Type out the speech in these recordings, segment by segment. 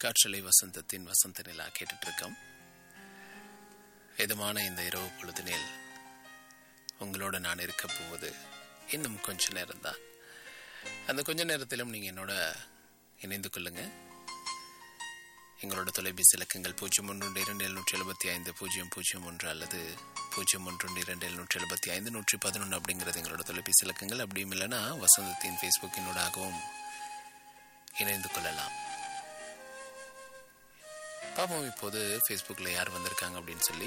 காற்றலை வசந்தத்தின் வசந்த நிலா கேட்டுட்டு இருக்கோம் இதமான இந்த இரவு பொழுதினில் உங்களோட நான் இருக்க போவது இன்னும் கொஞ்ச நேரம் தான் அந்த கொஞ்ச நேரத்திலும் நீங்கள் என்னோட இணைந்து கொள்ளுங்க எங்களோட தொலைபேசி இலக்கங்கள் பூஜ்ஜியம் ஒன்று இரண்டு எழுநூற்றி எழுபத்தி ஐந்து பூஜ்ஜியம் பூஜ்ஜியம் ஒன்று அல்லது பூஜ்ஜியம் ஒன்று இரண்டு எழுநூற்றி எழுபத்தி ஐந்து நூற்றி பதினொன்று அப்படிங்கிறது எங்களோட தொலைபேசி இலக்கங்கள் அப்படியும் இல்லைன்னா வசந்தத்தின் ஃபேஸ்புக்கினூடாகவும் இணைந்து கொள்ளலாம் பாப்போம் இப்போது ஃபேஸ்புக்கில் யார் வந்திருக்காங்க அப்படின்னு சொல்லி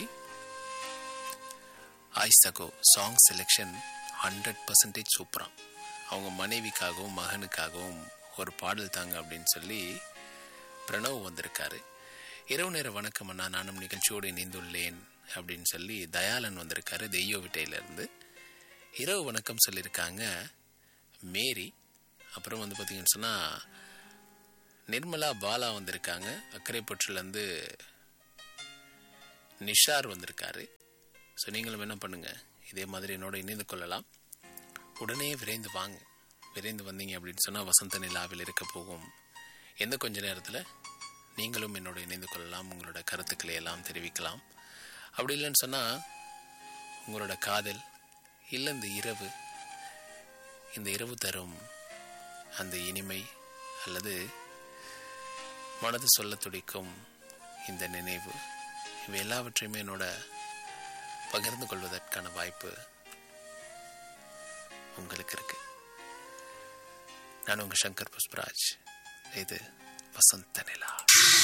ஆயிஸ்தகோ சாங் செலெக்ஷன் ஹண்ட்ரட் பர்சன்டேஜ் சூப்பராக அவங்க மனைவிக்காகவும் மகனுக்காகவும் ஒரு பாடல் தாங்க அப்படின்னு சொல்லி பிரணவ் வந்திருக்காரு இரவு நேர வணக்கம் அண்ணா நானும் நிகழ்ச்சியோடு இணைந்துள்ளேன் அப்படின்னு சொல்லி தயாளன் வந்திருக்காரு தெய்யோ விட்டையிலேருந்து இரவு வணக்கம் சொல்லியிருக்காங்க மேரி அப்புறம் வந்து பார்த்தீங்கன்னு சொன்னால் நிர்மலா பாலா வந்திருக்காங்க அக்கரைப்பற்றுலேருந்து நிஷார் வந்திருக்காரு ஸோ நீங்களும் என்ன பண்ணுங்கள் இதே மாதிரி என்னோட இணைந்து கொள்ளலாம் உடனே விரைந்து வாங்க விரைந்து வந்தீங்க அப்படின்னு சொன்னால் வசந்த நிலாவில் இருக்க போகும் எந்த கொஞ்ச நேரத்தில் நீங்களும் என்னோட இணைந்து கொள்ளலாம் உங்களோட கருத்துக்களை எல்லாம் தெரிவிக்கலாம் அப்படி இல்லைன்னு சொன்னால் உங்களோட காதல் இல்லை இந்த இரவு இந்த இரவு தரும் அந்த இனிமை அல்லது மனது சொல்ல துடிக்கும் இந்த நினைவு இவை எல்லாவற்றையுமே என்னோட பகிர்ந்து கொள்வதற்கான வாய்ப்பு உங்களுக்கு இருக்கு நான் உங்கள் சங்கர் புஷ்பராஜ் இது வசந்த நிலா